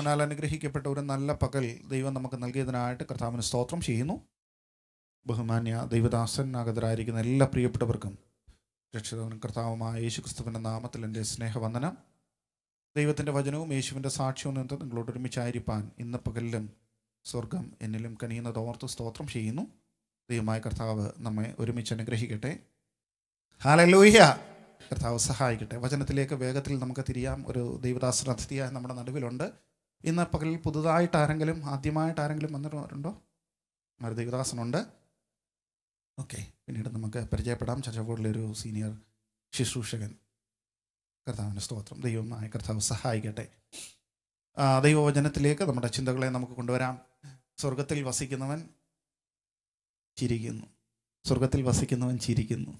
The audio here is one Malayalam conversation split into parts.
ദൈവത്താൽ അനുഗ്രഹിക്കപ്പെട്ട ഒരു നല്ല പകൽ ദൈവം നമുക്ക് നൽകിയതിനായിട്ട് കർത്താവിന് സ്തോത്രം ചെയ്യുന്നു ബഹുമാന്യ ദൈവദാസനാഗതരായിരിക്കുന്ന എല്ലാ പ്രിയപ്പെട്ടവർക്കും രക്ഷിതാവിനും കർത്താവുമായ യേശു ക്രിസ്തുവിൻ്റെ നാമത്തിൽ എൻ്റെ സ്നേഹവന്ദനം ദൈവത്തിൻ്റെ വചനവും യേശുവിൻ്റെ സാക്ഷ്യവും നിന്ന് നിങ്ങളോട് ഒരുമിച്ചായിരിക്കാൻ ഇന്ന് പകലിലും സ്വർഗം എന്നിലും കനിയുന്നത് ഓർത്ത് സ്തോത്രം ചെയ്യുന്നു ദൈവമായ കർത്താവ് നമ്മെ ഒരുമിച്ച് അനുഗ്രഹിക്കട്ടെ ഹാലലൂഹ്യ കർത്താവ് സഹായിക്കട്ടെ വചനത്തിലേക്ക് വേഗത്തിൽ നമുക്ക് തിരിയാം ഒരു ദൈവദാസന അതിഥിയായ നമ്മുടെ നടുവിലുണ്ട് ഇന്ന് പകലിൽ പുതുതായിട്ട് ആരെങ്കിലും ആദ്യമായിട്ട് ആരെങ്കിലും വന്നിട്ടുണ്ടോ ഒരു ദൈവദാസനുണ്ട് ഓക്കെ പിന്നീട് നമുക്ക് പരിചയപ്പെടാം ചർച്ചബോർഡിലെ ഒരു സീനിയർ ശുശ്രൂഷകൻ കർത്താവിൻ്റെ സ്തോത്രം ദൈവമായ കർത്താവ് സഹായിക്കട്ടെ ആ, ദൈവവചനത്തിലേക്ക് നമ്മുടെ ചിന്തകളെ നമുക്ക് കൊണ്ടുവരാം സ്വർഗത്തിൽ വസിക്കുന്നവൻ ചിരിക്കുന്നു സ്വർഗത്തിൽ വസിക്കുന്നവൻ ചിരിക്കുന്നു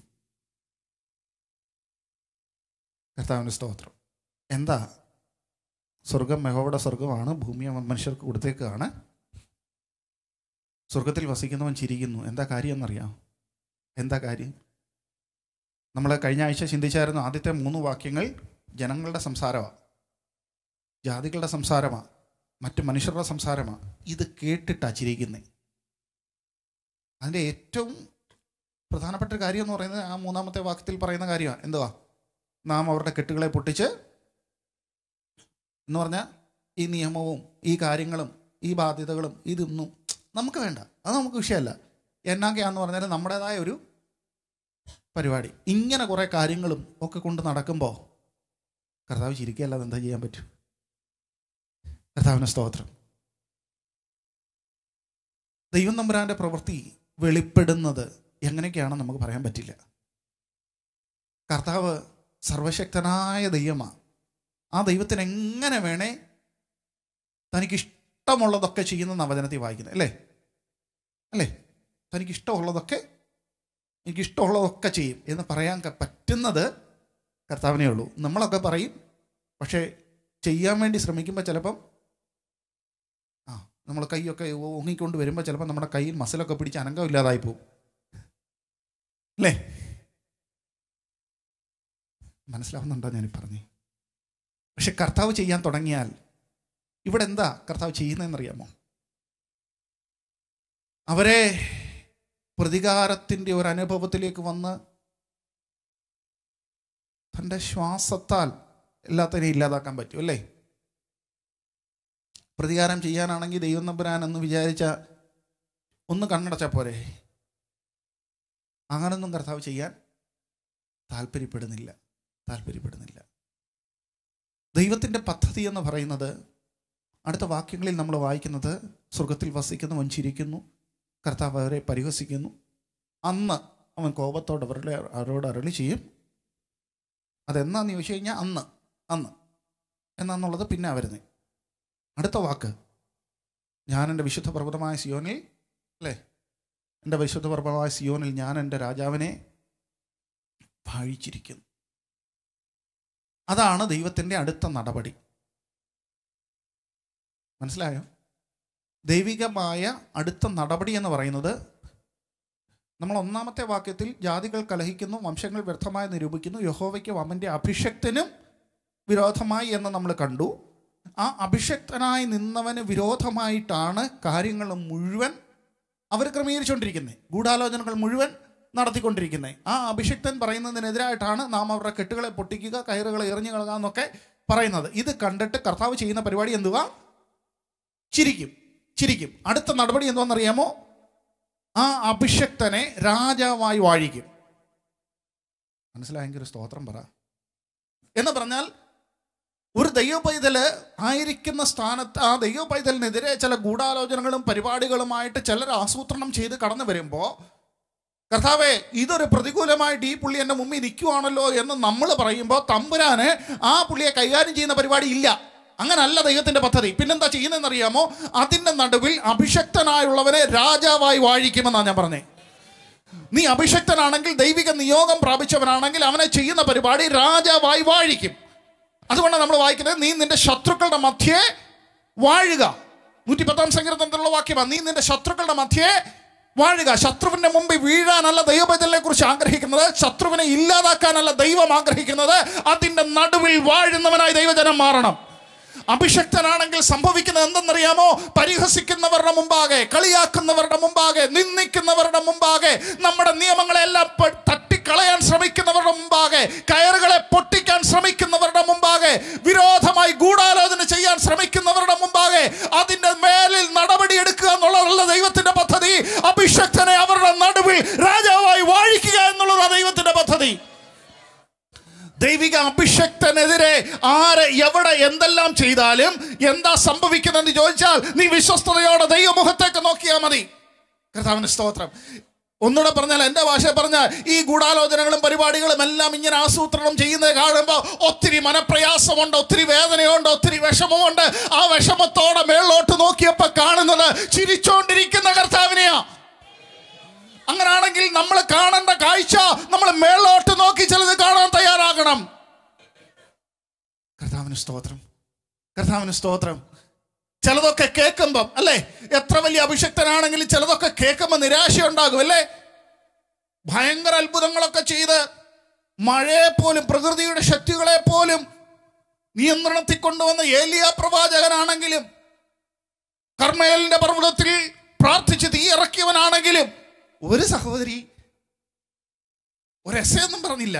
കർത്താവിൻ്റെ സ്തോത്രം എന്താ സ്വർഗം മെഹോയുടെ സ്വർഗമാണ് ഭൂമി അവൻ മനുഷ്യർക്ക് കൊടുത്തേക്കാണ് സ്വർഗത്തിൽ വസിക്കുന്നവൻ ചിരിക്കുന്നു എന്താ കാര്യം എന്നറിയാം എന്താ കാര്യം നമ്മൾ കഴിഞ്ഞ ആഴ്ച ചിന്തിച്ചായിരുന്നു ആദ്യത്തെ മൂന്ന് വാക്യങ്ങൾ ജനങ്ങളുടെ സംസാരമാണ് ജാതികളുടെ സംസാരമാണ് മറ്റ് മനുഷ്യരുടെ സംസാരമാണ് ഇത് കേട്ടിട്ടാ ചിരിക്കുന്നത് അതിൻ്റെ ഏറ്റവും പ്രധാനപ്പെട്ട ഒരു കാര്യം എന്ന് പറയുന്നത് ആ മൂന്നാമത്തെ വാക്യത്തിൽ പറയുന്ന കാര്യമാണ് എന്തുവാ നാം അവരുടെ കെട്ടുകളെ പൊട്ടിച്ച് എന്ന് പറഞ്ഞാൽ ഈ നിയമവും ഈ കാര്യങ്ങളും ഈ ബാധ്യതകളും ഇതൊന്നും നമുക്ക് വേണ്ട അത് നമുക്ക് വിഷയമല്ല എന്നാക്കെയാന്ന് പറഞ്ഞാൽ നമ്മുടേതായ ഒരു പരിപാടി ഇങ്ങനെ കുറേ കാര്യങ്ങളും ഒക്കെ കൊണ്ട് നടക്കുമ്പോൾ കർത്താവ് ചിരിക്കുകയല്ലാതെ എന്താ ചെയ്യാൻ പറ്റും കർത്താവിന് സ്തോത്രം ദൈവം നമ്പുരാൻ്റെ പ്രവൃത്തി വെളിപ്പെടുന്നത് എങ്ങനെയൊക്കെയാണെന്ന് നമുക്ക് പറയാൻ പറ്റില്ല കർത്താവ് സർവശക്തനായ ദൈവമാണ് ആ ദൈവത്തിന് എങ്ങനെ വേണേ തനിക്ക് ഇഷ്ടമുള്ളതൊക്കെ ചെയ്യുന്ന വചനത്തിൽ വായിക്കുന്നത് അല്ലേ അല്ലേ തനിക്ക് ഇഷ്ടമുള്ളതൊക്കെ എനിക്ക് ഇഷ്ടമുള്ളതൊക്കെ ചെയ്യും എന്ന് പറയാൻ ക- പറ്റുന്നത് കർത്താവിനേ ഉള്ളൂ നമ്മളൊക്കെ പറയും പക്ഷേ ചെയ്യാൻ വേണ്ടി ശ്രമിക്കുമ്പോൾ ചിലപ്പം ആ നമ്മൾ കൈയൊക്കെ ഓങ്ങിക്കൊണ്ട് വരുമ്പോൾ ചിലപ്പോൾ നമ്മുടെ കയ്യിൽ മസിലൊക്കെ പിടിച്ച് അനങ്കമില്ലാതായി പോകും അല്ലേ മനസ്സിലാവുന്നുണ്ടോ ഞാൻ പറഞ്ഞേ പക്ഷെ കർത്താവ് ചെയ്യാൻ തുടങ്ങിയാൽ ഇവിടെ എന്താ കർത്താവ് ചെയ്യുന്നതെന്നറിയാമോ അവരെ പ്രതികാരത്തിൻ്റെ ഒരു അനുഭവത്തിലേക്ക് വന്ന് തൻ്റെ ശ്വാസത്താൽ എല്ലാത്തിനെയും ഇല്ലാതാക്കാൻ പറ്റും അല്ലേ പ്രതികാരം ചെയ്യാനാണെങ്കിൽ ദൈവം നമ്പുരാൻ എന്ന് വിചാരിച്ച ഒന്ന് കണ്ണടച്ചാൽ പോരെ അങ്ങനൊന്നും കർത്താവ് ചെയ്യാൻ താല്പര്യപ്പെടുന്നില്ല താല്പര്യപ്പെടുന്നില്ല ദൈവത്തിൻ്റെ പദ്ധതി എന്ന് പറയുന്നത് അടുത്ത വാക്യങ്ങളിൽ നമ്മൾ വായിക്കുന്നത് സ്വർഗത്തിൽ വസിക്കുന്നു വഞ്ചിരിക്കുന്നു കർത്താവ് അവരെ പരിഹസിക്കുന്നു അന്ന് അവൻ കോപത്തോട് അവരുടെ അവരോട് അരളി ചെയ്യും അതെന്നാന്ന് ചോദിച്ചു കഴിഞ്ഞാൽ അന്ന് അന്ന് എന്നാന്നുള്ളത് പിന്നെ വരുന്നത് അടുത്ത വാക്ക് ഞാൻ എൻ്റെ വിശുദ്ധ പർവ്വതമായ സിയോനിൽ അല്ലേ എൻ്റെ വിശുദ്ധ പർവ്വതമായ സിയോനിൽ ഞാൻ എൻ്റെ രാജാവിനെ വാഴിച്ചിരിക്കുന്നു അതാണ് ദൈവത്തിൻ്റെ അടുത്ത നടപടി മനസ്സിലായോ ദൈവികമായ അടുത്ത നടപടി എന്ന് പറയുന്നത് നമ്മൾ ഒന്നാമത്തെ വാക്യത്തിൽ ജാതികൾ കലഹിക്കുന്നു വംശങ്ങൾ വ്യർത്ഥമായി നിരൂപിക്കുന്നു യഹോവയ്ക്കും അവൻ്റെ അഭിഷക്തനും വിരോധമായി എന്ന് നമ്മൾ കണ്ടു ആ അഭിഷക്തനായി നിന്നവന് വിരോധമായിട്ടാണ് കാര്യങ്ങൾ മുഴുവൻ അവർ ക്രമീകരിച്ചുകൊണ്ടിരിക്കുന്നത് ഗൂഢാലോചനകൾ മുഴുവൻ നടത്തിക്കൊണ്ടിരിക്കുന്നത് ആ അഭിഷിക്തൻ പറയുന്നതിനെതിരായിട്ടാണ് നാം അവരുടെ കെട്ടുകളെ പൊട്ടിക്കുക കയറുകളെ എറിഞ്ഞു കളക എന്നൊക്കെ പറയുന്നത് ഇത് കണ്ടിട്ട് കർത്താവ് ചെയ്യുന്ന പരിപാടി എന്തുവാ ചിരിക്കും ചിരിക്കും അടുത്ത നടപടി എന്താണെന്നറിയാമോ ആ അഭിഷക്തനെ രാജാവായി വാഴിക്കും മനസ്സിലായെങ്കിൽ ഒരു സ്തോത്രം പറ എന്ന് പറഞ്ഞാൽ ഒരു ദൈവ പൈതല് ആയിരിക്കുന്ന സ്ഥാനത്ത് ആ ദൈവ പൈതലിനെതിരെ ചില ഗൂഢാലോചനകളും പരിപാടികളുമായിട്ട് ചിലർ ആസൂത്രണം ചെയ്ത് കടന്നു വരുമ്പോൾ കർത്താവെ ഇതൊരു പ്രതികൂലമായിട്ട് ഈ പുള്ളി എൻ്റെ മുമ്പിൽ നിൽക്കുവാണല്ലോ എന്ന് നമ്മൾ പറയുമ്പോൾ തമ്പുരാന് ആ പുള്ളിയെ കൈകാര്യം ചെയ്യുന്ന പരിപാടി ഇല്ല അങ്ങനല്ല ദൈവത്തിന്റെ പദ്ധതി പിന്നെന്താ ചെയ്യുന്നതെന്ന് അറിയാമോ അതിന്റെ നടുവിൽ അഭിഷക്തനായുള്ളവനെ രാജാവായി വാഴിക്കുമെന്നാണ് ഞാൻ പറഞ്ഞത് നീ അഭിഷക്തനാണെങ്കിൽ ദൈവിക നിയോഗം പ്രാപിച്ചവനാണെങ്കിൽ അവനെ ചെയ്യുന്ന പരിപാടി രാജാവായി വാഴിക്കും അതുകൊണ്ടാണ് നമ്മൾ വായിക്കുന്നത് നീ നിന്റെ ശത്രുക്കളുടെ മധ്യേ വാഴുക നൂറ്റി പത്താം സങ്കീർത്തനത്തിലുള്ള വാക്യമാണ് നീ നിന്റെ ശത്രുക്കളുടെ മധ്യേ വാഴുക ശത്രുവിന്റെ മുമ്പിൽ വീഴാനല്ല ദൈവബദലിനെ കുറിച്ച് ആഗ്രഹിക്കുന്നത് ശത്രുവിനെ ഇല്ലാതാക്കാനല്ല ദൈവം ആഗ്രഹിക്കുന്നത് അതിന്റെ നടുവിൽ വാഴുന്നവനായി ദൈവജനം മാറണം അഭിഷക്തനാണെങ്കിൽ സംഭവിക്കുന്നത് എന്തെന്നറിയാമോ പരിഹസിക്കുന്നവരുടെ മുമ്പാകെ കളിയാക്കുന്നവരുടെ മുമ്പാകെ നിന്ദിക്കുന്നവരുടെ മുമ്പാകെ നമ്മുടെ നിയമങ്ങളെല്ലാം പ- തട്ടിക്കളയാൻ ശ്രമിക്കുന്നവരുടെ മുമ്പാകെ കയറുകളെ പൊട്ടിക്കാൻ ശ്രമിക്കുന്നവരുടെ മുമ്പാകെ വിരോധമായി ഗൂഢാലോചന ചെയ്യാൻ ശ്രമിക്കുന്നവരുടെ മുമ്പാകെ അതിന്റെ മേലിൽ നടപടി എടുക്കുക എന്നുള്ളതല്ല ദൈവത്തിന്റെ പദ്ധതി അഭിഷക്തനെ അവരുടെ നടുവിൽ രാജാവായി വാഴിക്കുക എന്നുള്ളതാണ് ദൈവത്തിന്റെ പദ്ധതി ദൈവിക അഭിഷക്തനെതിരെ ആര് എവിടെ എന്തെല്ലാം ചെയ്താലും എന്താ സംഭവിക്കുന്നതെന്ന് ചോദിച്ചാൽ നീ വിശ്വസ്തയോടെ ദൈവമുഖത്തേക്ക് നോക്കിയാൽ മതി കർത്താവിന് സ്തോത്രം ഒന്നുകൂടെ പറഞ്ഞാൽ എൻ്റെ ഭാഷ പറഞ്ഞാൽ ഈ ഗൂഢാലോചനകളും പരിപാടികളും എല്ലാം ഇങ്ങനെ ആസൂത്രണം ചെയ്യുന്നത് കാണുമ്പോൾ ഒത്തിരി മനപ്രയാസമുണ്ട് ഒത്തിരി വേദനയുണ്ട് ഒത്തിരി വിഷമമുണ്ട് ആ വിഷമത്തോടെ മേളിലോട്ട് നോക്കിയപ്പോൾ കാണുന്നത് ചിരിച്ചോണ്ടിരിക്കുന്ന കർത്താവിനെയാ അങ്ങനാണെങ്കിൽ നമ്മൾ കാണേണ്ട കാഴ്ച നമ്മൾ മേളിലോട്ട് നോക്കി ചിലത് കാണാൻ തയ്യാറാകണം കർത്താവിന് സ്തോത്രം കർത്താവിന് സ്തോത്രം ചിലതൊക്കെ കേൾക്കുമ്പം അല്ലേ എത്ര വലിയ അഭിഷക്തനാണെങ്കിലും ചിലതൊക്കെ കേൾക്കുമ്പോൾ നിരാശയുണ്ടാകും അല്ലേ ഭയങ്കര അത്ഭുതങ്ങളൊക്കെ ചെയ്ത് മഴയെ പോലും പ്രകൃതിയുടെ ശക്തികളെ പോലും നിയന്ത്രണത്തിൽ കൊണ്ടുവന്ന ഏലിയ പ്രവാചകനാണെങ്കിലും കർമ്മേലിന്റെ പർവ്വതത്തിൽ പ്രാർത്ഥിച്ച് തീ ഇറക്കിയവനാണെങ്കിലും ഒരു സഹോദരി ഒരു എസ്സയൊന്നും പറഞ്ഞില്ല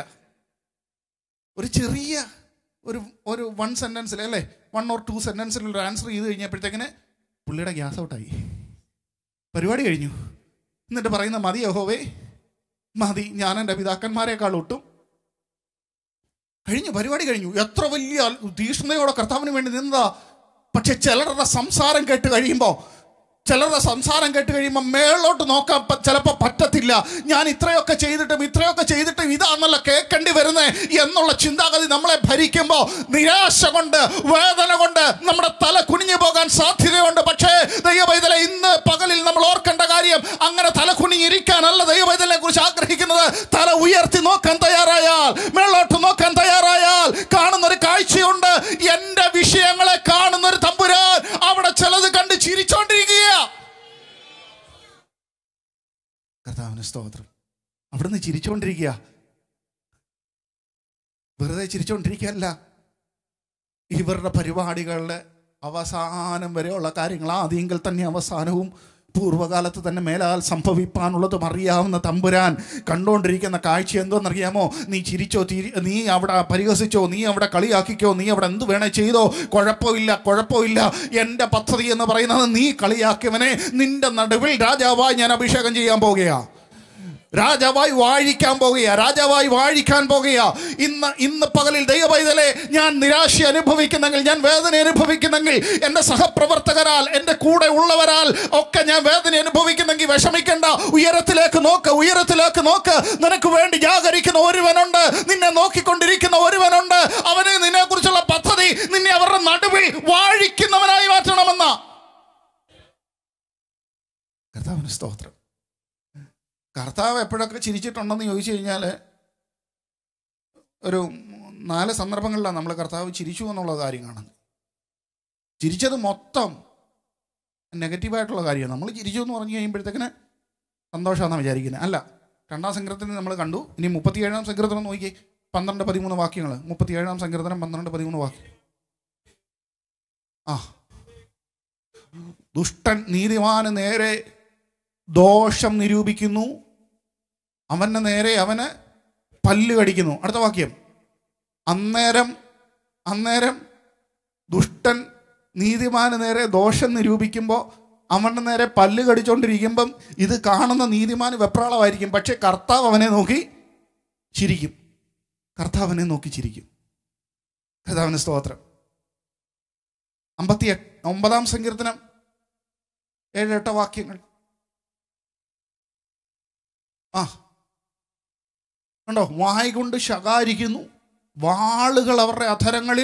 ഒരു ചെറിയ ഒരു ഒരു വൺ സെന്റൻസിൽ അല്ലേ വൺ ഓർ ടു സെന്റൻസിൽ ഒരു ആൻസർ ചെയ്ത് കഴിഞ്ഞപ്പോഴത്തേക്കിന് പുള്ളിയുടെ ഗ്യാസ് ഔട്ടായി പരിപാടി കഴിഞ്ഞു എന്നിട്ട് പറയുന്ന മതി യഹോവേ മതി ഞാൻ എൻ്റെ പിതാക്കന്മാരെക്കാൾ ഒട്ടും കഴിഞ്ഞു പരിപാടി കഴിഞ്ഞു എത്ര വലിയ അൽ- തീക്ഷ്ണതയോടെ കർത്താവിന് വേണ്ടി നിന്നതാ പക്ഷെ ചിലരുടെ സംസാരം കേട്ട് കഴിയുമ്പോൾ ചിലരുടെ സംസാരം കേട്ട് കഴിയുമ്പോൾ മേളോട്ട് നോക്കാൻ പ- ചിലപ്പോൾ പറ്റത്തില്ല ഞാൻ ഇത്രയൊക്കെ ചെയ്തിട്ടും ഇത്രയൊക്കെ ചെയ്തിട്ടും ഇതാണല്ലോ കേൾക്കേണ്ടി വരുന്നത് എന്നുള്ള ചിന്താഗതി നമ്മളെ ഭരിക്കുമ്പോൾ നിരാശ കൊണ്ട് വേദന കൊണ്ട് നമ്മുടെ തല കുനിഞ്ഞു പോകാൻ സാധ്യതയുണ്ട് പക്ഷേ ദൈവവൈതലെ ഇന്ന് പകലിൽ നമ്മൾ ഓർക്കേണ്ട കാര്യം അങ്ങനെ തല കുനിഞ്ഞിരിക്കാനല്ല ദൈവവൈതലിനെ കുറിച്ച് ആഗ്രഹിക്കുന്നത് തല ഉയർത്തി നോക്കാൻ തയ്യാറായാൽ മേളോട്ട് നോക്കാൻ തയ്യാറായാൽ കാണുന്ന ഒരു കാഴ്ചയുണ്ട് എൻ്റെ വിഷയങ്ങളെ കാണുന്ന ഒരു തമ്പുരാൻ അവിടെ ചിലത് കണ്ട് ചിരിച്ചോണ്ടിരിക്കുക കർത്താവിന് സ്തോത്രം അവിടുന്ന് ചിരിച്ചോണ്ടിരിക്കുക വെറുതെ ചിരിച്ചോണ്ടിരിക്കുകയല്ല ഇവരുടെ പരിപാടികളുടെ അവസാനം വരെയുള്ള കാര്യങ്ങൾ ആദ്യമെങ്കിൽ തന്നെ അവസാനവും പൂർവ്വകാലത്ത് തന്നെ മേലാൽ സംഭവിപ്പാനുള്ളതും അറിയാവുന്ന തമ്പുരാൻ കണ്ടുകൊണ്ടിരിക്കുന്ന കാഴ്ച എന്തോന്നറിയാമോ നീ ചിരിച്ചോ തിരി നീ അവിടെ പരിഹസിച്ചോ നീ അവിടെ കളിയാക്കിക്കോ നീ അവിടെ എന്ത് വേണേ ചെയ്തോ കുഴപ്പമില്ല കുഴപ്പമില്ല എൻ്റെ പദ്ധതി എന്ന് പറയുന്നത് നീ കളിയാക്കിയവനെ നിന്റെ നടുവിൽ രാജാവായി ഞാൻ അഭിഷേകം ചെയ്യാൻ പോകുകയാണ് രാജാവായി വാഴിക്കാൻ പോകുക രാജാവായി വാഴിക്കാൻ പോകുക ഇന്ന് ഇന്ന് പകലിൽ ദൈവപൈതലെ ഞാൻ നിരാശ അനുഭവിക്കുന്നെങ്കിൽ ഞാൻ വേദന അനുഭവിക്കുന്നെങ്കിൽ എൻ്റെ സഹപ്രവർത്തകരാൽ എൻ്റെ കൂടെ ഉള്ളവരാൽ ഒക്കെ ഞാൻ വേദന അനുഭവിക്കുന്നെങ്കിൽ വിഷമിക്കണ്ട ഉയരത്തിലേക്ക് നോക്ക് ഉയരത്തിലേക്ക് നോക്ക് നിനക്ക് വേണ്ടി ജാഗരിക്കുന്ന ഒരുവനുണ്ട് നിന്നെ നോക്കിക്കൊണ്ടിരിക്കുന്ന ഒരുവനുണ്ട് അവന് നിന്നെ കുറിച്ചുള്ള പദ്ധതി നിന്നെ അവരുടെ നടുവിൽ വാഴിക്കുന്നവനായി മാറ്റണമെന്ന കർത്താവിന് സ്തോത്രം കർത്താവ് എപ്പോഴൊക്കെ ചിരിച്ചിട്ടുണ്ടെന്ന് ചോദിച്ചു കഴിഞ്ഞാൽ ഒരു നാല് സന്ദർഭങ്ങളിലാണ് നമ്മൾ കർത്താവ് ചിരിച്ചു എന്നുള്ള കാര്യം കാണുന്നത് ചിരിച്ചത് മൊത്തം നെഗറ്റീവായിട്ടുള്ള കാര്യമാണ് നമ്മൾ ചിരിച്ചു എന്ന് പറഞ്ഞു കഴിയുമ്പോഴത്തേക്കിന് സന്തോഷമാണെന്ന് വിചാരിക്കുന്നത് അല്ല രണ്ടാം സങ്കീർത്തനം നമ്മൾ കണ്ടു ഇനി മുപ്പത്തിയേഴാം സങ്കീർത്തനം നോക്കി പന്ത്രണ്ട് പതിമൂന്ന് വാക്യങ്ങൾ മുപ്പത്തിയേഴാം സങ്കീർത്തനം പന്ത്രണ്ട് പതിമൂന്ന് വാക്യം ആ ദുഷ്ടൻ നീതിമാന് നേരെ ദോഷം നിരൂപിക്കുന്നു അവന് നേരെ അവന് പല്ല് കടിക്കുന്നു അടുത്ത വാക്യം അന്നേരം അന്നേരം ദുഷ്ടൻ നീതിമാന് നേരെ ദോഷം നിരൂപിക്കുമ്പോൾ അവൻ്റെ നേരെ പല്ല് കടിച്ചുകൊണ്ടിരിക്കുമ്പം ഇത് കാണുന്ന നീതിമാന് വെപ്രാളമായിരിക്കും പക്ഷേ കർത്താവ് അവനെ നോക്കി ചിരിക്കും കർത്താവിനെ നോക്കി ചിരിക്കും കർത്താവിന് സ്തോത്രം അമ്പത്തി എട്ട് ഒമ്പതാം സങ്കീർത്തനം ഏഴ് എട്ട് വാക്യങ്ങൾ ആ കണ്ടോ വായ് കൊണ്ട് ശകാരിക്കുന്നു വാളുകൾ അവരുടെ അധരങ്ങളിൽ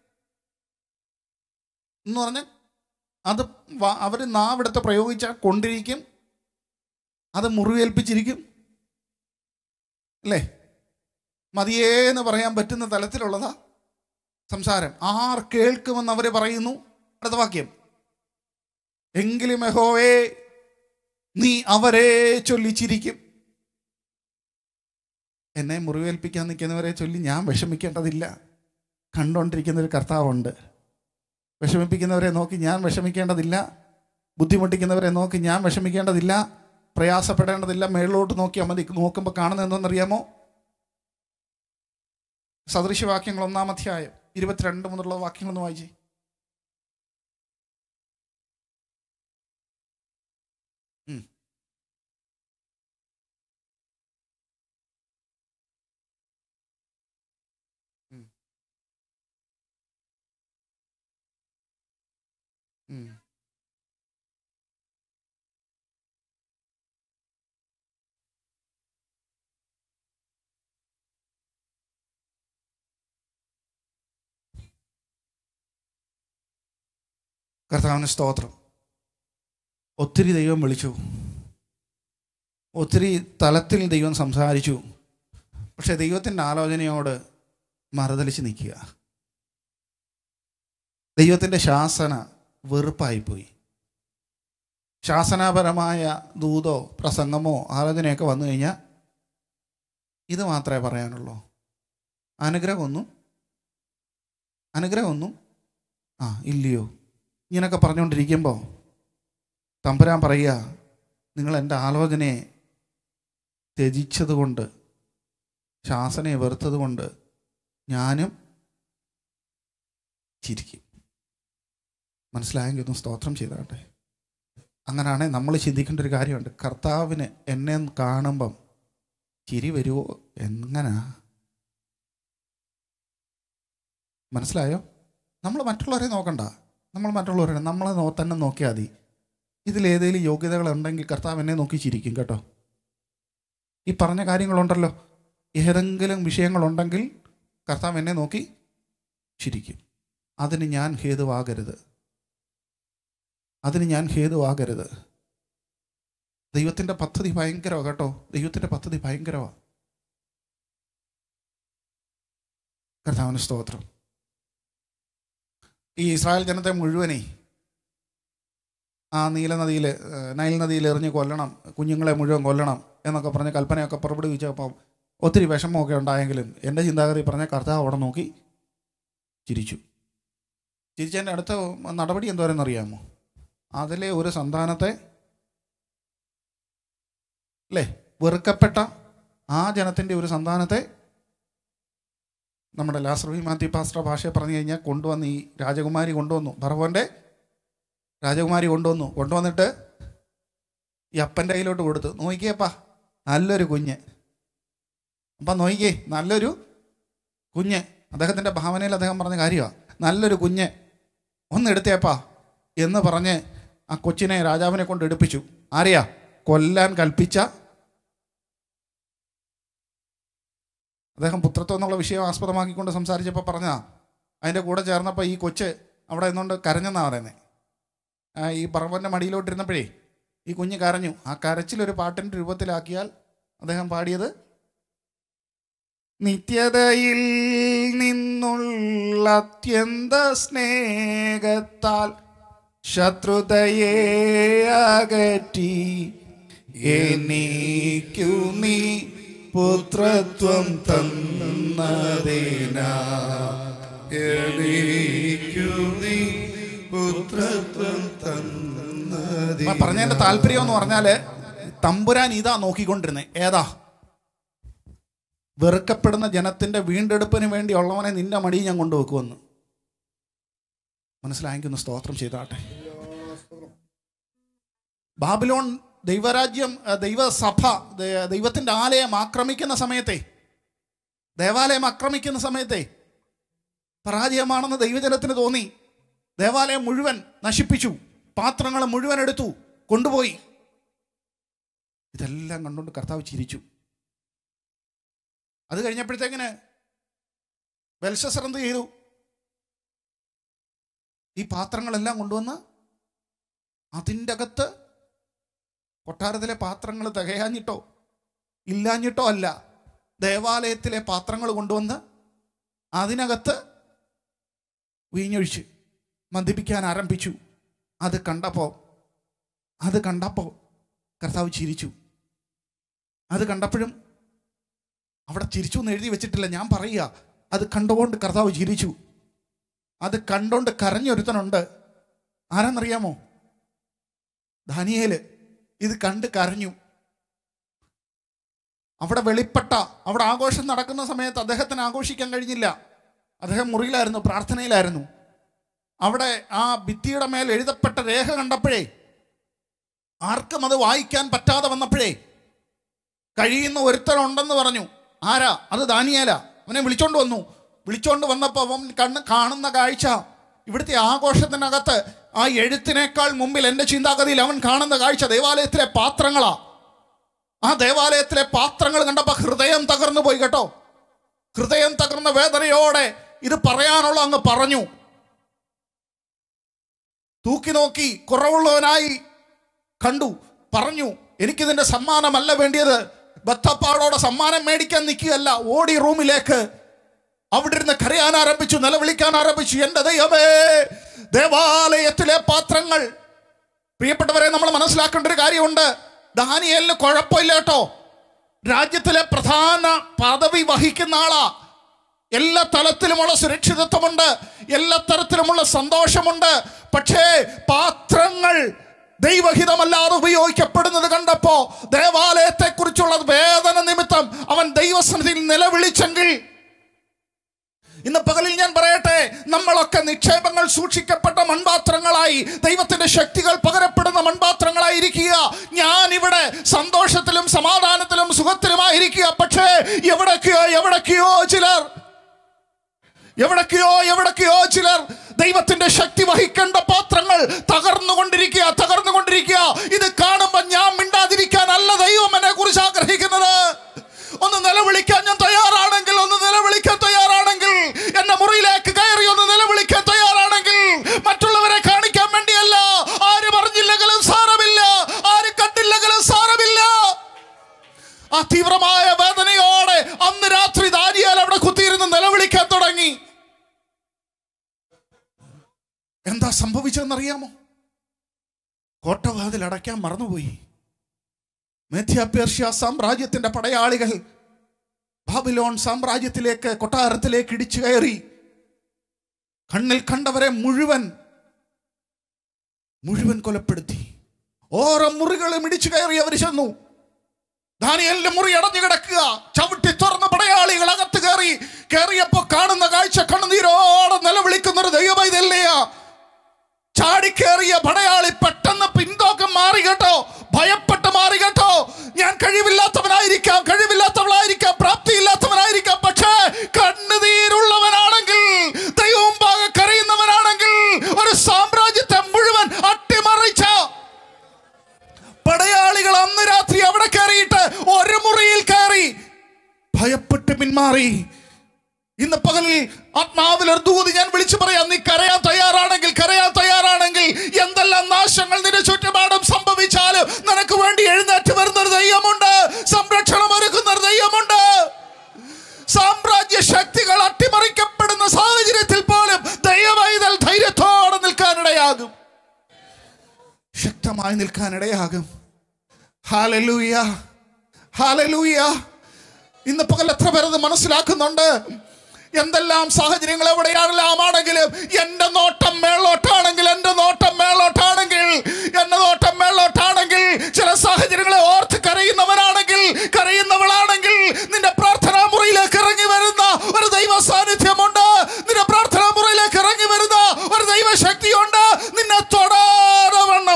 എന്ന് പറഞ്ഞ് അത് അവർ നാവിടത്ത് പ്രയോഗിച്ചാൽ കൊണ്ടിരിക്കും അത് മുറിവേൽപ്പിച്ചിരിക്കും അല്ലേ മതിയേ എന്ന് പറയാൻ പറ്റുന്ന തലത്തിലുള്ളതാ സംസാരം ആർ കേൾക്കുമെന്ന് അവർ പറയുന്നു അടുത്ത വാക്യം എങ്കിലും യഹോവേ നീ അവരെ ചൊല്ലിച്ചിരിക്കും എന്നെ മുറിവേൽപ്പിക്കാൻ നിൽക്കുന്നവരെ ചൊല്ലി ഞാൻ വിഷമിക്കേണ്ടതില്ല കണ്ടുകൊണ്ടിരിക്കുന്ന ഒരു കർത്താവുണ്ട് വിഷമിപ്പിക്കുന്നവരെ നോക്കി ഞാൻ വിഷമിക്കേണ്ടതില്ല ബുദ്ധിമുട്ടിക്കുന്നവരെ നോക്കി ഞാൻ വിഷമിക്കേണ്ടതില്ല പ്രയാസപ്പെടേണ്ടതില്ല മേളിലോട്ട് നോക്കിയാൽ മതി നോക്കുമ്പോൾ കാണുന്നത് എന്തെന്നറിയാമോ സദൃശവാക്യങ്ങൾ ഒന്നാം അധ്യായം ഇരുപത്തിരണ്ട് മുതലുള്ള വാക്യങ്ങളൊന്ന് വായിച്ചേ ഉം. ഉം. ഉം. കർത്താവിന് സ്തോത്രം ഒത്തിരി ദൈവം വിളിച്ചു ഒത്തിരി തലത്തിൽ ദൈവം സംസാരിച്ചു പക്ഷെ ദൈവത്തിൻ്റെ ആലോചനയോട് മറുതലിച്ച് നിൽക്കുക ദൈവത്തിൻ്റെ ശാസന വെറുപ്പായിപ്പോയി ശാസനാപരമായ ദൂതോ പ്രസംഗമോ ആലോചനയൊക്കെ വന്നു കഴിഞ്ഞാൽ ഇത് മാത്രമേ പറയാനുള്ളൂ അനുഗ്രഹമൊന്നും അനുഗ്രഹമൊന്നും ആ ഇല്ലയോ ഇങ്ങനൊക്കെ പറഞ്ഞുകൊണ്ടിരിക്കുമ്പോൾ തമ്പുരാൻ പറയുക നിങ്ങൾ എൻ്റെ ആലോചനയെ ത്യജിച്ചതുകൊണ്ട് ശാസനയെ വെറുത്തതുകൊണ്ട് ഞാനും ചിരിക്കും മനസ്സിലായെങ്കിൽ ഒന്ന് സ്തോത്രം ചെയ്താട്ടെ അങ്ങനെയാണെങ്കിൽ നമ്മൾ ചിന്തിക്കേണ്ട ഒരു കാര്യമുണ്ട് കർത്താവിന് എന്നെ കാണുമ്പം ചിരി വരുമോ എങ്ങനാ മനസ്സിലായോ നമ്മൾ മറ്റുള്ളവരെ നോക്കണ്ട നമ്മൾ മറ്റുള്ളവരെ നമ്മളെ നോ തന്നെ നോക്കിയാൽ മതി ഇതിലേതെങ്കിലും യോഗ്യതകളുണ്ടെങ്കിൽ കർത്താവ് എന്നെ നോക്കി ചിരിക്കും കേട്ടോ ഈ പറഞ്ഞ കാര്യങ്ങളുണ്ടല്ലോ ഏതെങ്കിലും വിഷയങ്ങളുണ്ടെങ്കിൽ കർത്താവ് എന്നെ നോക്കി ചിരിക്കും അതിന് ഞാൻ ഹേതുവാകരുത് അതിന് ഞാൻ ഹേതുവാകരുത് ദൈവത്തിൻ്റെ പദ്ധതി ഭയങ്കരമാണ് കേട്ടോ ദൈവത്തിൻ്റെ പദ്ധതി ഭയങ്കരമാണ് കർത്താവിന് സ്തോത്രം ഈ ഇസ്രായേൽ ജനത്തെ മുഴുവനേ ആ നീലനദിയിൽ നൈൽ നദിയിൽ എറിഞ്ഞ് കൊല്ലണം കുഞ്ഞുങ്ങളെ മുഴുവൻ കൊല്ലണം എന്നൊക്കെ പറഞ്ഞ് കൽപ്പനയൊക്കെ പുറപ്പെടുവിച്ചപ്പം ഒത്തിരി വിഷമമൊക്കെ ഉണ്ടായെങ്കിലും എൻ്റെ ചിന്താഗതി പറഞ്ഞ കർത്താവ് അവിടെ നോക്കി ചിരിച്ചു ചിരിച്ചതിൻ്റെ അടുത്ത നടപടി എന്തോരെന്ന് അറിയാമോ അതിലെ ഒരു സന്താനത്തെ അല്ലേ വെറുക്കപ്പെട്ട ആ ജനത്തിൻ്റെ ഒരു സന്താനത്തെ നമ്മുടെ ലാസ്രവി മാത്യു പാസ്റ്റർ ഭാഷയെ പറഞ്ഞു കഴിഞ്ഞാൽ കൊണ്ടുവന്ന് ഈ രാജകുമാരി കൊണ്ടുവന്നു ഭർവൻ്റെ രാജകുമാരി കൊണ്ടുവന്നു കൊണ്ടുവന്നിട്ട് ഈ അപ്പൻ്റെ കയ്യിലോട്ട് കൊടുത്തു നോക്കിയേപ്പാ നല്ലൊരു കുഞ്ഞ് അപ്പം നോക്കിക്കേ നല്ലൊരു കുഞ്ഞ് അദ്ദേഹത്തിൻ്റെ ഭാവനയിൽ അദ്ദേഹം പറഞ്ഞ കാര്യമാണ് നല്ലൊരു കുഞ്ഞ് ഒന്ന് എടുത്തേപ്പാ എന്ന് പറഞ്ഞ് ആ കൊച്ചിനെ രാജാവിനെ കൊണ്ട് എടുപ്പിച്ചു ആരെയാ കൊല്ലാൻ കൽപ്പിച്ച അദ്ദേഹം പുത്രത്വം എന്നുള്ള വിഷയം ആസ്പദമാക്കിക്കൊണ്ട് സംസാരിച്ചപ്പോൾ പറഞ്ഞാ അതിൻ്റെ കൂടെ ചേർന്നപ്പോൾ ഈ കൊച്ച് അവിടെ നിന്നുകൊണ്ട് കരഞ്ഞെന്നാണ് പറയുന്നത് ആ, ഈ പറവൻ്റെ മടിയിലോട്ടിരുന്നപ്പോഴേ ഈ കുഞ്ഞ് കരഞ്ഞു ആ കരച്ചിലൊരു പാട്ടിൻ്റെ രൂപത്തിലാക്കിയാൽ അദ്ദേഹം പാടിയത് നിത്യതയിൽ നിന്നുള്ള അത്യന്ത സ്നേഹത്താൽ ശത്രുതയെ അകറ്റി എനിക്കു നീ പുത്രത്വം തന്നതിനാ എനിക്കു നീ പുത്രത്വം തന്നതി അപ്പൊ പറഞ്ഞതിന്റെ താല്പര്യം എന്ന് പറഞ്ഞാല് തമ്പുരാൻ ഇതാ നോക്കിക്കൊണ്ടിരുന്നത് ഏതാ വെറുക്കപ്പെടുന്ന ജനത്തിന്റെ വീണ്ടെടുപ്പിന് വേണ്ടിയുള്ളവനെ നിന്റെ മടിയിൽ ഞാൻ കൊണ്ടുവെക്കുമെന്ന് മനസ്സിലായെങ്കിൽ സ്തോത്രം ചെയ്താട്ടെ ബാബിലോൺ ദൈവരാജ്യം അഹ് ദൈവസഭ ദ- ദൈവത്തിന്റെ ആലയം ആക്രമിക്കുന്ന സമയത്തെ ദേവാലയം ആക്രമിക്കുന്ന സമയത്തെ പരാജയമാണെന്ന് ദൈവജനത്തിന് തോന്നി ദേവാലയം മുഴുവൻ നശിപ്പിച്ചു പാത്രങ്ങൾ മുഴുവൻ എടുത്തു കൊണ്ടുപോയി ഇതെല്ലാം കണ്ടുകൊണ്ട് കർത്താവ് ചിരിച്ചു അത് കഴിഞ്ഞപ്പോഴത്തേക്കിന് ബൽഷസർ എന്ത് ചെയ്തു ഈ പാത്രങ്ങളെല്ലാം കൊണ്ടുവന്ന് അതിൻ്റെ അകത്ത് കൊട്ടാരത്തിലെ പാത്രങ്ങൾ തികയാഞ്ഞിട്ടോ ഇല്ലാഞ്ഞിട്ടോ അല്ല ദേവാലയത്തിലെ പാത്രങ്ങൾ കൊണ്ടുവന്ന് അതിനകത്ത് വീഞ്ഞൊഴിച്ച് മദ്യപിക്കാൻ ആരംഭിച്ചു അത് കണ്ടപ്പോൾ അത് കണ്ടപ്പോൾ കർത്താവ് ചിരിച്ചു അത് കണ്ടപ്പോഴും അവിടെ ചിരിച്ചു എന്ന് എഴുതി വെച്ചിട്ടില്ല ഞാൻ പറയുക അത് കണ്ടുകൊണ്ട് കർത്താവ് ചിരിച്ചു അത് കണ്ടോണ്ട് കരഞ്ഞൊരുത്തനുണ്ട് ആരാന്നറിയാമോ ദാനിയേല് ഇത് കണ്ട് കരഞ്ഞു അവിടെ വെളിപ്പെട്ട അവിടെ ആഘോഷം നടക്കുന്ന സമയത്ത് അദ്ദേഹത്തിന് ആഘോഷിക്കാൻ കഴിഞ്ഞില്ല അദ്ദേഹം മുറിയിലായിരുന്നു പ്രാർത്ഥനയിലായിരുന്നു അവിടെ ആ ഭിത്തിയുടെ മേൽ എഴുതപ്പെട്ട രേഖ കണ്ടപ്പോഴേ ആർക്കും അത് വായിക്കാൻ പറ്റാതെ വന്നപ്പോഴേ കഴിയുന്ന ഒരുത്തനുണ്ടെന്ന് പറഞ്ഞു ആരാ അത് ദാനിയേല അവനെ വിളിച്ചോണ്ട് വന്നു വിളിച്ചോണ്ട് വന്നപ്പോൾ അവൻ കണ്ണ് കാണുന്ന കാഴ്ച ഇവിടുത്തെ ആഘോഷത്തിനകത്ത് ആ എഴുത്തിനേക്കാൾ മുമ്പിൽ എൻ്റെ ചിന്താഗതിയിൽ അവൻ കാണുന്ന കാഴ്ച ദേവാലയത്തിലെ പാത്രങ്ങളാ ആ ദേവാലയത്തിലെ പാത്രങ്ങൾ കണ്ടപ്പോൾ ഹൃദയം തകർന്നു പോയി കേട്ടോ ഹൃദയം തകർന്ന വേദനയോടെ ഇത് പറയാനുള്ള അങ്ങ് പറഞ്ഞു തൂക്കി നോക്കി കുറവുള്ളവനായി കണ്ടു പറഞ്ഞു എനിക്കിതിന്റെ സമ്മാനമല്ല വേണ്ടിയത് ബത്തപ്പാടോടെ സമ്മാനം മേടിക്കാൻ നിൽക്കുകയല്ല ഓടി റൂമിലേക്ക് അവിടെ ഇരുന്ന് കരയാൻ ആരംഭിച്ചു നിലവിളിക്കാൻ ആരംഭിച്ചു എൻ്റെ ദൈവമേ ദേവാലയത്തിലെ പാത്രങ്ങൾ പ്രിയപ്പെട്ടവരെ നമ്മൾ മനസ്സിലാക്കേണ്ട ഒരു കാര്യമുണ്ട് ദാനിയേലിന് കുഴപ്പമില്ല കേട്ടോ രാജ്യത്തിലെ പ്രധാന പദവി വഹിക്കുന്ന ആളാ എല്ലാ തലത്തിലുമുള്ള സുരക്ഷിതത്വമുണ്ട് എല്ലാ തരത്തിലുമുള്ള സന്തോഷമുണ്ട് പക്ഷേ പാത്രങ്ങൾ ദൈവഹിതമല്ലാതെ ഉപയോഗിക്കപ്പെടുന്നത് കണ്ടപ്പോ ദേവാലയത്തെ കുറിച്ചുള്ള വേദന നിമിത്തം അവൻ ദൈവസന്നിധിയിൽ നിലവിളിച്ചെങ്കിൽ ഇന്ന് പകലിൽ ഞാൻ പറയട്ടെ നമ്മളൊക്കെ നിക്ഷേപങ്ങൾ സൂക്ഷിക്കപ്പെട്ട മൺപാത്രങ്ങളായി ദൈവത്തിന്റെ ശക്തികൾ പകരപ്പെടുന്ന മൺപാത്രങ്ങളായിരിക്കുക ഞാൻ ഇവിടെ സന്തോഷത്തിലും സമാധാനത്തിലും സുഖത്തിലുമായിരിക്കുക പക്ഷേ എവിടൊക്കെയോ എവിടൊക്കെയോ ചിലർ എവിടൊക്കെയോ എവിടൊക്കെയോ ചിലർ ദൈവത്തിന്റെ ശക്തി വഹിക്കേണ്ട പാത്രങ്ങൾ തകർന്നുകൊണ്ടിരിക്കുക തകർന്നുകൊണ്ടിരിക്കുക ഇത് കാണുമ്പോൾ ഞാൻ മിണ്ടാതിരിക്കാനല്ല ദൈവം എന്നെ കുറിച്ച് ആഗ്രഹിക്കുന്നത് ഒന്ന് നിലവിളിക്കാൻ ഞാൻ തയ്യാറാണെങ്കിൽ ഒന്ന് നിലവിളിക്കാൻ തയ്യാറാണെങ്കിൽ എന്റെ മുറിയിലേക്ക് കയറി ഒന്ന് നിലവിളിക്കാൻ തയ്യാറാണെങ്കിൽ മറ്റുള്ളവരെ കാണിക്കാൻ വേണ്ടിയല്ല ആര് പറഞ്ഞില്ലെങ്കിലും സാരമില്ല ആര് കണ്ടില്ലെങ്കിലും സാരമില്ല ആ തീവ്രമായ വേദനയോടെ അന്ന് രാത്രി ദാനിയേൽ അവിടെ കുത്തിയിരുന്ന് നിലവിളിക്കാൻ തുടങ്ങി എന്താ സംഭവിച്ചതെന്നറിയാമോ കോട്ടവാതിൽ അടയ്ക്കാൻ മറന്നുപോയി മേധ്യാപേർഷ്യ സാമ്രാജ്യത്തിന്റെ പടയാളികൾ ബാബിലോൺ സാമ്രാജ്യത്തിലേക്ക് കൊട്ടാരത്തിലേക്ക് ഇടിച്ചു കയറി കണ്ണിൽ കണ്ടവരെ മുഴുവൻ മുഴുവൻ കൊലപ്പെടുത്തി ഓരോ മുറികളും ഇടിച്ചു കയറി അവർ ചെന്നു ദാനിയലിന്റെ മുറി അടഞ്ഞു കിടക്കുക ചവിട്ടി തുറന്ന പടയാളികൾ അകത്ത് കയറി കയറിയപ്പോ കാണുന്ന കാഴ്ച കണ്ണുനീരോടെ നിലവിളിക്കുന്ന ഒരു ദൈവമൈതല്ലയാ ചാടിക്കേറിയ പടയാളി പെട്ടെന്ന് പിന്തോക്കം മാറി കേട്ടോ ഭയപ്പെട്ട് മാറി കേട്ടോ ഞാൻ കഴിവില്ലാത്തവനായിരിക്കാം കഴിവില്ലാത്തവളായിരിക്കാം പ്രാപ്തിയില്ലാത്തവനായിരിക്കാം പക്ഷേ കണ്ണുനീരുള്ളവനാണെങ്കിൽ ദൈവം പാകെ കരയുന്നവനാണെങ്കിൽ ഒരു സാമ്രാജ്യത്തെ മുഴുവൻ അട്ടിമറിച്ച പടയാളികൾ അന്ന് രാത്രി അവിടെ കയറിയിട്ട് ഒരു മുറിയിൽ കയറി ഭയപ്പെട്ട് പിന്മാറി ഇന്ന് പകലിൽ ആത്മാവിൽ ഒരു ദൂത് ഞാൻ വിളിച്ചു പറയാം നീ കരയാൻ തയ്യാറാണെങ്കിൽ കരയാൻ തയ്യാറാണെങ്കിൽ എന്തെല്ലാം നാശങ്ങൾ നിന്റെ ചുറ്റുപാടും സംഭവിച്ചാലും നിനക്ക് വേണ്ടി എഴുന്നേറ്റ് വരുന്ന ഒരു ദൈവമുണ്ട് സംരക്ഷണം ഒരുക്കുന്ന ഒരു ദൈവമുണ്ട് സാമ്രാജ്യ ശക്തികൾ അട്ടിമറിക്കപ്പെടുന്ന സാഹചര്യത്തിൽ പോലും ദൈവവൈതൽ ധൈര്യത്തോടെ നിൽക്കാനിടയാകും ശക്തമായി നിൽക്കാനിടയാകും ഹാലലൂയ ഹാലലൂയ ഇന്ന് പകൽ എത്ര പേരത് മനസ്സിലാക്കുന്നുണ്ട് എന്തെല്ലാം സാഹചര്യങ്ങൾ എവിടെയാണെല്ലാം ആണെങ്കിലും എൻ്റെ നോട്ടം മേളോട്ടാണെങ്കിൽ എൻ്റെ നോട്ടം മേളോട്ടാണെങ്കിൽ എൻ്റെ നോട്ടം മേളോട്ടാണെങ്കിൽ ചില സാഹചര്യങ്ങളെ ഓർത്ത് കരയുന്നവനാണെങ്കിൽ കരയുന്നവളാണെങ്കിൽ നിന്റെ പ്രാർത്ഥനാ മുറിയിലേക്ക് ഇറങ്ങി വരുന്ന ഒരു ദൈവ സാന്നിധ്യമുണ്ട് നിന്റെ പ്രാർത്ഥനാ മുറിയിലേക്ക് ഇറങ്ങി വരുന്ന ഒരു ദൈവശക്തിയുണ്ട് നിന്നെ തൊടാതെ വണ്ണം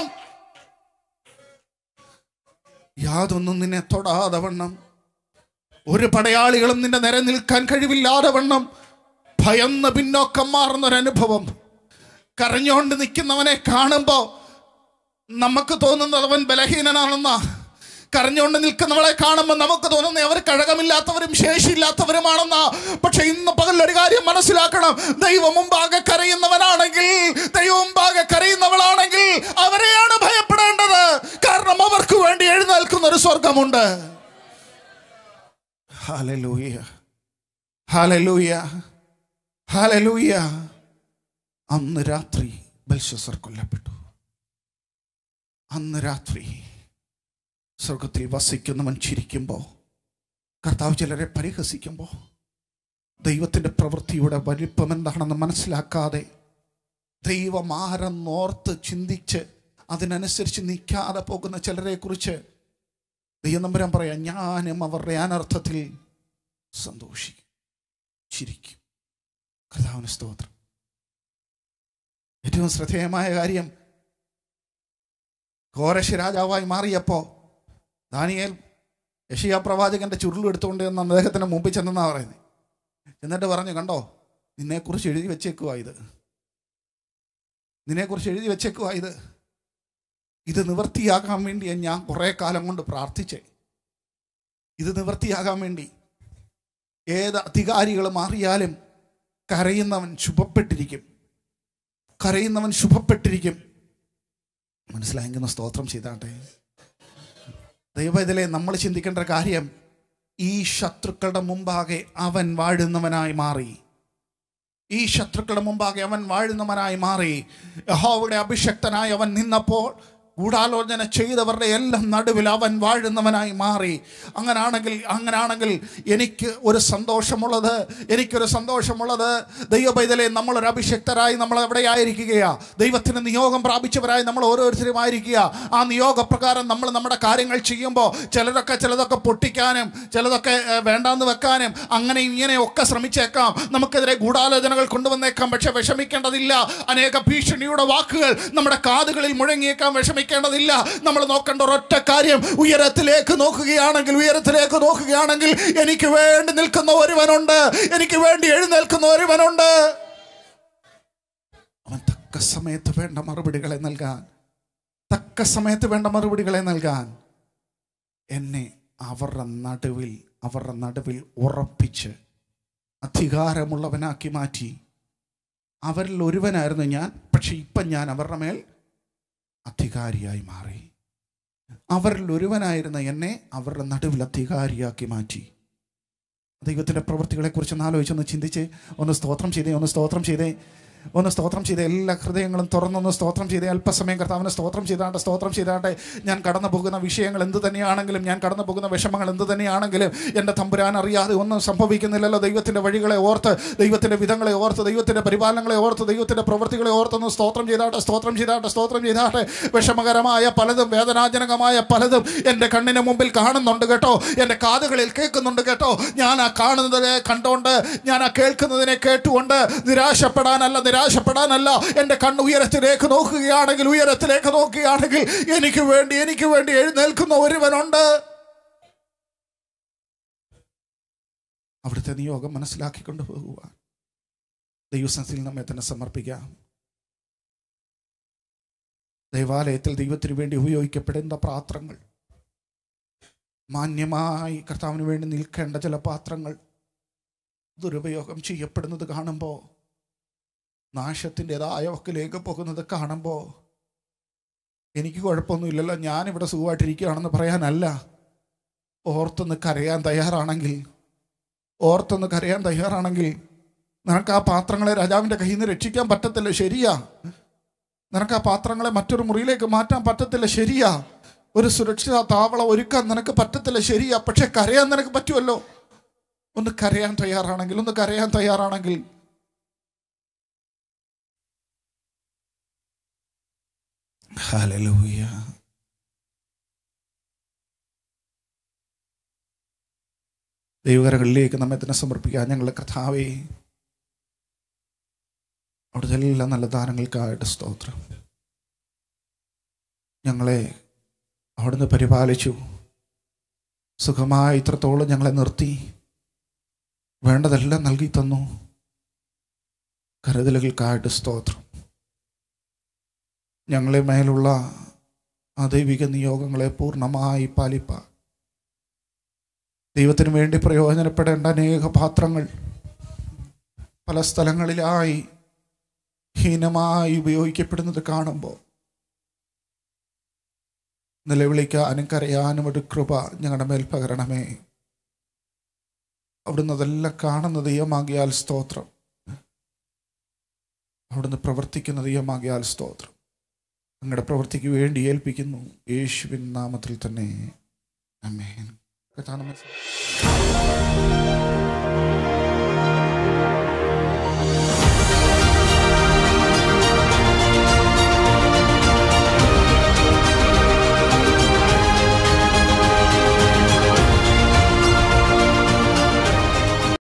യാതൊന്നും നിന്നെ തൊടാതെ വണ്ണം ഒരു പടയാളികളും നിന്റെ നിര നിൽക്കാൻ കഴിവില്ലാതെ വണ്ണം ഭയന്ന് പിന്നോക്കം മാറുന്നൊരനുഭവം കരഞ്ഞുകൊണ്ട് നിൽക്കുന്നവനെ കാണുമ്പോൾ നമുക്ക് തോന്നുന്നത് അവൻ ബലഹീനനാണെന്നാ കരഞ്ഞുകൊണ്ട് നിൽക്കുന്നവളെ കാണുമ്പോൾ നമുക്ക് തോന്നുന്നത് അവർ കഴകമില്ലാത്തവരും ശേഷിയില്ലാത്തവരുമാണെന്നാ പക്ഷെ ഇന്ന് പകൽ ഒരു കാര്യം മനസ്സിലാക്കണം ദൈവം മുമ്പാകെ കരയുന്നവനാണെങ്കിൽ ദൈവം മുമ്പാകെ കരയുന്നവളാണെങ്കിൽ അവരെയാണ് ഭയപ്പെടേണ്ടത് കാരണം അവർക്ക് വേണ്ടി എഴുന്നേൽക്കുന്ന ഒരു സ്വർഗമുണ്ട് ഹാലലൂയ ഹാലലൂയ ഹാലലൂയ അന്ന് രാത്രി ബൽഷസർ കൊല്ലപ്പെട്ടു അന്ന് രാത്രി സ്വർഗത്തിൽ വസിക്കുന്നവൻ ചിരിക്കുമ്പോൾ കർത്താവ് ചിലരെ പരിഹസിക്കുമ്പോൾ ദൈവത്തിൻ്റെ പ്രവൃത്തിയുടെ വലിപ്പം എന്താണെന്ന് മനസ്സിലാക്കാതെ ദൈവം ആരെന്നോർത്ത് ചിന്തിച്ച് അതിനനുസരിച്ച് നിൽക്കാതെ പോകുന്ന ചിലരെക്കുറിച്ച് ദൈവം നമ്പരാൻ പറയാം ഞാനും അവരുടെ അനർത്ഥത്തിൽ സന്തോഷിക്കും ചിരിക്കും കർത്താവിന് സ്തോത്രം ഏറ്റവും ശ്രദ്ധേയമായ കാര്യം ഘോരശ രാജാവായി മാറിയപ്പോൾ ദാനിയേൽ യഷിയ പ്രവാചകന്റെ ചുരുളെടുത്തുകൊണ്ട് എന്ന് അദ്ദേഹത്തിന് മുമ്പിൽ ചെന്നെന്നാ പറയുന്നത് എന്നിട്ട് പറഞ്ഞു കണ്ടോ നിന്നെക്കുറിച്ച് എഴുതി വെച്ചേക്കുവാ ഇത് നിന്നെക്കുറിച്ച് എഴുതി വെച്ചേക്കുവാ ഇത് ഇത് നിവൃത്തിയാകാൻ വേണ്ടി ഞാൻ കുറേ കാലം കൊണ്ട് പ്രാർത്ഥിച്ചേ ഇത് നിവൃത്തിയാകാൻ വേണ്ടി ഏത് അധികാരികൾ മാറിയാലും കരയുന്നവൻ ശുഭപ്പെട്ടിരിക്കും കരയുന്നവൻ ശുഭപ്പെട്ടിരിക്കും മനസ്സിലായെങ്കിൽ സ്തോത്രം ചെയ്താട്ടെ ദൈവ ഇതിലെ നമ്മൾ ചിന്തിക്കേണ്ട ഒരു കാര്യം ഈ ശത്രുക്കളുടെ മുമ്പാകെ അവൻ വാഴുന്നവനായി മാറി ഈ ശത്രുക്കളുടെ മുമ്പാകെ അവൻ വാഴുന്നവനായി മാറി യഹോവയുടെ അഭിഷക്തനായി അവൻ നിന്നപ്പോൾ ഗൂഢാലോചന ചെയ്തവരുടെ എല്ലാം നടുവിൽ അവൻ വാഴുന്നവനായി മാറി അങ്ങനാണെങ്കിൽ അങ്ങനാണെങ്കിൽ എനിക്ക് ഒരു സന്തോഷമുള്ളത് എനിക്കൊരു സന്തോഷമുള്ളത് ദൈവപൈതലെ നമ്മളൊരു അഭിഷക്തരായി നമ്മൾ എവിടെയായിരിക്കുകയാ ദൈവത്തിന് നിയോഗം പ്രാപിച്ചവരായി നമ്മൾ ഓരോരുത്തരും ആയിരിക്കുക ആ നിയോഗപ്രകാരം നമ്മൾ നമ്മുടെ കാര്യങ്ങൾ ചെയ്യുമ്പോൾ ചിലരൊക്കെ ചിലതൊക്കെ പൊട്ടിക്കാനും ചിലതൊക്കെ ഏഹ്, വേണ്ടാന്ന് വെക്കാനും അങ്ങനെ ഇങ്ങനെ ഒക്കെ ശ്രമിച്ചേക്കാം നമുക്കെതിരെ ഗൂഢാലോചനകൾ കൊണ്ടുവന്നേക്കാം പക്ഷെ വിഷമിക്കേണ്ടതില്ല അനേക ഭീഷണിയുടെ വാക്കുകൾ നമ്മുടെ കാതുകളിൽ മുഴങ്ങിയേക്കാൻ വിഷമിക്കേണ്ടതില്ല നമ്മൾ നോക്കേണ്ട ഒരൊറ്റ കാര്യം ഉയരത്തിലേക്ക് നോക്കുകയാണെങ്കിൽ ഉയരത്തിലേക്ക് നോക്കുകയാണെങ്കിൽ എനിക്ക് വേണ്ടി നിൽക്കുന്ന ഒരുവനുണ്ട് എനിക്ക് വേണ്ടി എഴുന്നേൽക്കുന്ന ഒരുവനുണ്ട് അവൻ തക്ക സമയത്ത് വേണ്ട മറുപടികളെ നൽകാൻ തക്ക സമയത്ത് വേണ്ട മറുപടികളെ നൽകാൻ എന്നെ അവരുടെ നടുവിൽ അവരുടെ നടുവിൽ ഉറപ്പിച്ച് അധികാരമുള്ളവനാക്കി മാറ്റി അവരിൽ ഒരുവനായിരുന്നു ഞാൻ പക്ഷെ ഇപ്പം ഞാൻ അവരുടെ മേൽ അധികാരിയായി മാറി അവരിൽ ഒരുവനായിരുന്ന എന്നെ അവരുടെ നടുവിൽ അധികാരിയാക്കി മാറ്റി ദൈവത്തിൻ്റെ പ്രവൃത്തികളെക്കുറിച്ച് ഒന്ന് ആലോചിച്ചൊന്ന് ചിന്തിച്ച് ഒന്ന് സ്തോത്രം ചെയ്തേ ഒന്ന് സ്തോത്രം ചെയ്തേ ഒന്ന് സ്തോത്രം ചെയ്തേ എല്ലാ ഹൃദയങ്ങളും തുറന്നൊന്ന് സ്തോത്രം ചെയ്തേ അല്പസമയം കർത്താവിനെ സ്തോത്രം ചെയ്താട്ടെ സ്തോത്രം ചെയ്താട്ടെ ഞാൻ കടന്നു പോകുന്ന വിഷയങ്ങൾ എന്ത് തന്നെയാണെങ്കിലും ഞാൻ കടന്നു പോകുന്ന വിഷമങ്ങൾ എന്ത് തന്നെയാണെങ്കിലും എൻ്റെ തമ്പുരാൻ അറിയാതെ ഒന്നും സംഭവിക്കുന്നില്ലല്ലോ ദൈവത്തിൻ്റെ വഴികളെ ഓർത്ത് ദൈവത്തിൻ്റെ വിധങ്ങളെ ഓർത്ത് ദൈവത്തിൻ്റെ പരിപാലനങ്ങളെ ഓർത്ത് ദൈവത്തിൻ്റെ പ്രവൃത്തികളെ ഓർത്തൊന്ന് സ്തോത്രം ചെയ്താട്ടെ സ്തോത്രം ചെയ്താട്ടെ സ്തോത്രം ചെയ്താട്ടെ വിഷമകരമായ പലതും വേദനാജനകമായ പലതും എൻ്റെ കണ്ണിന് മുമ്പിൽ കാണുന്നുണ്ട് കേട്ടോ എൻ്റെ കാതുകളിൽ കേൾക്കുന്നുണ്ട് കേട്ടോ ഞാൻ ആ കാണുന്നതിനെ കണ്ടോണ്ട് ഞാൻ ആ കേൾക്കുന്നതിനെ കേട്ടുകൊണ്ട് നിരാശപ്പെടാനല്ല നിരാശപ്പെടാനല്ല എൻ്റെ കണ്ണ് ഉയരത്തിലേക്ക് നോക്കുകയാണെങ്കിൽ ഉയരത്തിലേക്ക് നോക്കുകയാണെങ്കിൽ എനിക്ക് വേണ്ടി എനിക്ക് വേണ്ടി എഴുന്നേൽക്കുന്ന ഒരുവനുണ്ട് അവിടുത്തെ നിയോഗം മനസ്സിലാക്കിക്കൊണ്ട് പോകുവാൻ ദൈവസനത്തിൽ നമ്മെ തന്നെ സമർപ്പിക്കാം ദൈവാലയത്തിൽ ദൈവത്തിന് വേണ്ടി ഉപയോഗിക്കപ്പെടുന്ന പാത്രങ്ങൾ മാന്യമായി കർത്താവിന് വേണ്ടി നിൽക്കേണ്ട ചില പാത്രങ്ങൾ ദുരുപയോഗം ചെയ്യപ്പെടുന്നത് കാണുമ്പോൾ നാശത്തിൻ്റെതായ വക്കിലേക്ക് പോകുന്നത് കാണുമ്പോൾ എനിക്ക് കുഴപ്പമൊന്നുമില്ലല്ലോ ഞാനിവിടെ സുഖമായിട്ടിരിക്കുകയാണെന്ന് പറയാനല്ല ഓർത്തൊന്ന് കരയാൻ തയ്യാറാണെങ്കിൽ ഓർത്തൊന്ന് കരയാൻ തയ്യാറാണെങ്കിൽ നിനക്ക് ആ പാത്രങ്ങളെ രാജാവിൻ്റെ കയ്യിൽ നിന്ന് രക്ഷിക്കാൻ പറ്റത്തില്ല ശരിയാ നിനക്ക് ആ പാത്രങ്ങളെ മറ്റൊരു മുറിയിലേക്ക് മാറ്റാൻ പറ്റത്തില്ല ശരിയാ ഒരു സുരക്ഷിത താവളം ഒരുക്കാൻ നിനക്ക് പറ്റത്തില്ല ശരിയാ പക്ഷെ കരയാൻ നിനക്ക് പറ്റുമല്ലോ ഒന്ന് കരയാൻ തയ്യാറാണെങ്കിൽ ഒന്ന് കരയാൻ തയ്യാറാണെങ്കിൽ ഹല്ലേലൂയ ദൈവകരങ്ങളിലേക്ക് നമ്മെ തന്നെ സമർപ്പിക്കാൻ ഞങ്ങളുടെ കഥാവേ അവിടുത്തെ എല്ലാ നല്ല ദാനങ്ങൾക്കായിട്ട് സ്തോത്രം ഞങ്ങളെ അവിടുന്ന് പരിപാലിച്ചു സുഖമായി ഇത്രത്തോളം ഞങ്ങളെ നിർത്തി വേണ്ടതെല്ലാം നൽകി തന്നു കരുതലുകൾക്കായിട്ട് സ്തോത്രം ഞങ്ങളെ മേലുള്ള ആ ദൈവിക നിയോഗങ്ങളെ പൂർണ്ണമായി പാലിപ്പാൻ ദൈവത്തിന് വേണ്ടി പ്രയോജനപ്പെടേണ്ട അനേക പാത്രങ്ങൾ പല സ്ഥലങ്ങളിലായി ഹീനമായി ഉപയോഗിക്കപ്പെടുന്നത് കാണുമ്പോൾ നിലവിളിക്കാനും കരയാനും ഒരു കൃപ ഞങ്ങളുടെ മേൽ പകരണമേ അവിടുന്ന് അതെല്ലാം കാണുന്ന ദൈവമാകിയാൽ സ്തോത്രം അവിടുന്ന് പ്രവർത്തിക്കുന്ന ദൈവമാകിയാൽ സ്തോത്രം അങ്ങയുടെ പ്രവൃത്തിക്ക് വേണ്ടി ഏൽപ്പിക്കുന്നു യേശുവിൻ നാമത്തിൽ തന്നെ അമേൻ കഥാനമേ